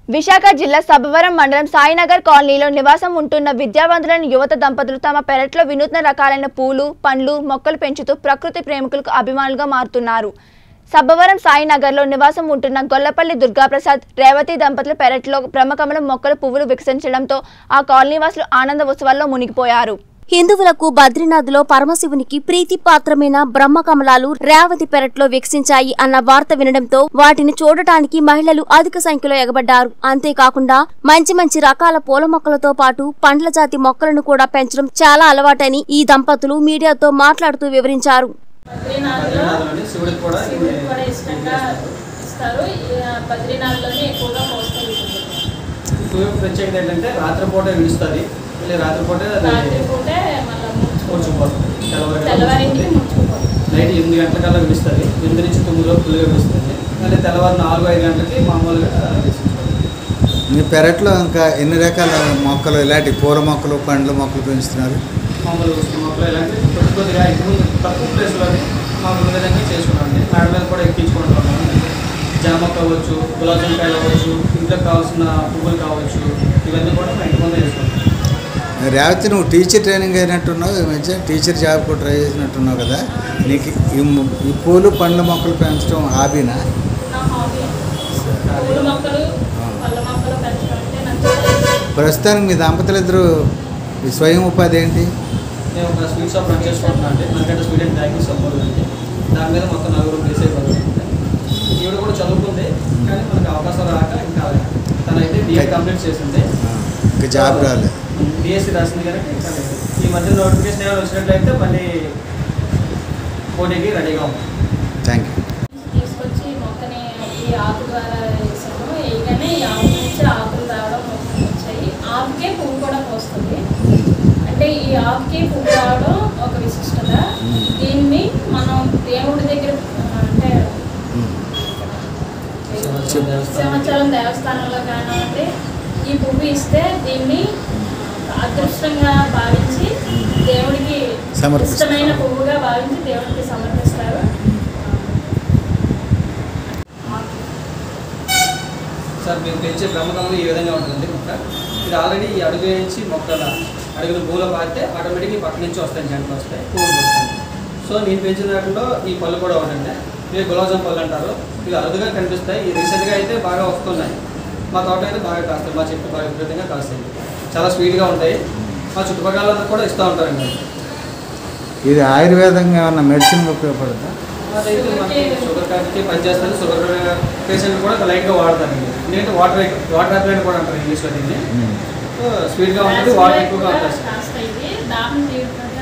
విశాఖ జిల్లా సబ్బవరం మండలం సాయినగర్ కాలనీలో నివాసం ఉంటున్న విద్యావంతులైన యువత దంపతులు తమ పెరట్లో వినూత్న రకాలైన పూలు పండ్లు మొక్కలు పెంచుతూ ప్రకృతి ప్రేమికులకు అభిమానులుగా మారుతున్నారు సబ్బవరం సాయినగర్లో నివాసం ఉంటున్న గొల్లపల్లి దుర్గాప్రసాద్ రేవతి దంపతుల పెరట్లో బ్రహ్మకమలం మొక్కలు పువ్వులు వికసించడంతో ఆ కాలనీ వాసులు ఆనంద ఉత్సవాల్లో మునిగిపోయారు హిందువులకు బద్రీనాథ్లో పరమశివునికి ప్రీతిపాత్రమైన బ్రహ్మకమలాలు రేవతి పెరట్లో వికసించాయి అన్న వార్త వినడంతో వాటిని చూడటానికి మహిళలు అధిక సంఖ్యలో ఎగబడ్డారు అంతేకాకుండా మంచి మంచి రకాల పూల మొక్కలతో పాటు పండ్ల జాతి మొక్కలను కూడా పెంచడం చాలా అలవాటని ఈ దంపతులు మీడియాతో మాట్లాడుతూ వివరించారు బద్రీనాథ్లో బద్రీనాథ్లోని శివుడికి కూడా శివుడికి కూడా ఇష్టంగా ఇస్తారు ఈ బద్రీనాథ్లోనే ఎక్కువగా పోస్తారు సూర్యుడు ప్రత్యేకత ఏంటంటే రాత్రిపూట విడుస్తుంది మళ్ళీ రాత్రిపూట రాత్రి అది పూటే మళ్ళీ ముడుచుకుంటారు కూర్చుకుపోతుంది తెల్లవారు తెల్లవారింటికి ముడుచుకుపోతారు నైట్ ఎనిమిది గంటల కల్లా విడుస్తుంది ఎనిమిది నుంచి తొమ్మిది లోపు ఫుల్గా విడుస్తుంది మళ్ళీ తెల్లవారు నాలుగు ఐదు గంటలకి మామూలుగా విడుస్తుంది. మీ పెరట్లో ఇంకా ఎన్ని రకాల మొక్కలు ఇలాంటి పూల మొక్కలు పండ్ల మొక్కలు పెంచుతున్నారు మామూలు ఉసిరి మొక్కలు ఇలాంటి కొద్ది కొద్దిగా ఇంతకుముందు తక్కువ ప్లేస్లోనే మామూలు విధంగా చేసుకున్నామండి మేడ మీద కూడా ఎక్కించుకుంటున్నాము జామ మొక్క అవ్వచ్చు గులాబ్ జామకాయలు అవ్వచ్చు ఇంట్లో కావాల్సిన పువ్వులు కావచ్చు ఇవన్నీ కూడా మా ఇంటి ముందే వేసుకుంటాం రేవతి నువ్వు టీచర్ ట్రైనింగ్ అయినట్టున్నావు ఈ మధ్య టీచర్ జాబ్ కూడా ట్రై చేసినట్టున్నావు కదా నీకు ఈ ము- ఈ పూలు పండ్ల మొక్కలు పెంచడం హాబీనా నా హాబీ పూల మొక్కలు పళ్ళ మొక్కలు పెంచడం అంటే నాకు ప్రస్తుతానికి మీ దంపతులు ఇద్దరు ఈ స్వయం ఉపాధి ఏంటి నేను ఒక స్వీట్ షాప్ రన్ చేసుకుంటున్నాను అంటే మనకంటే స్వీట్ అండ్ బ్యాకింగ్ సపోర్ట్ ఉంది దాని మీద మొత్తం నలుగురు ప్లేస్ అయిపోతుంది ఈవిడ కూడా చదువుకుంది కానీ మనకు అవకాశం రాక ఇంకా తనైతే బీఏ కంప్లీట్ చేసింది ఆ, ఇంకా జాబ్ రాలేదు బీఎస్సీ రాసింది కనుక ఇంకా లేదు. ఈ మధ్య నోటిఫికేషన్ ఏమైనా వచ్చినట్లయితే మళ్ళీ పోటీకి రెడీగా ఉంది థ్యాంక్ యూ తీసుకొచ్చి మొక్కని ఈ ఆకు ద్వారా వేసాము వేయగానే ఈ ఆకు నుంచి ఆకులు రావడం వచ్చాయి ఆకుకే పువ్వు కూడా పోస్తుంది అంటే ఈ ఆకుకి పువ్వు రావడం ఒక విశిష్టత దీన్ని మనం దేవుడి దగ్గర అంటే సింహాచలం దేవస్థానంలో కానివ్వండి ఈ పువ్వు ఇస్తే దీన్ని అదృష్టంగా భావించి దేవుడికి సమర్పిస్తారు. ఇష్టమైన పువ్వుగా భావించి దేవుడికి సమర్పిస్తారు సార్ మీరు పెంచే బ్రహ్మకమలు ఈ విధంగా ఉంటుంది మొక్క ఇది ఆల్రెడీ ఈ అడుగు నుంచి మొక్కల అడుగులు భూలో పారితే ఆటోమేటిక్గా పక్క నుంచి వస్తాయి జంటలు వస్తాయి పువ్వులు వస్తాయి సో నేను పెంచిన దాంట్లో ఈ పళ్ళు కూడా ఉండండి ఇవి గులాబ్ జామ్ పళ్ళు అంటారు ఇవి అరుదుగా కనిపిస్తాయి ఈ రీసెంట్గా అయితే బాగా వస్తున్నాయి మా తోట అయితే బాగా కాస్తాయి మా చెట్టు బాగా విపరీతంగా కాస్తాయి చాలా స్వీట్గా ఉంటాయి మా చుట్టుపక్కల కూడా ఇస్తూ ఉంటారండి ఇది ఆయుర్వేదంగా ఏమన్నా మెడిసిన్ ఉపయోగపడుతుందా అదైతే మనకి షుగర్ కాబట్టి పనిచేస్తుంది షుగర్ పేషెంట్ కూడా లైట్గా వాడతారు ఎందుకంటే వాటర్ వాటర్ అప్లైన్ కూడా అంటారు ఇంగ్లీష్లో దీన్ని సో స్వీట్గా ఉంటుంది వాటర్ ఎక్కువగా ఉంటుంది కాస్తాయి ఇది దాహం తీయడం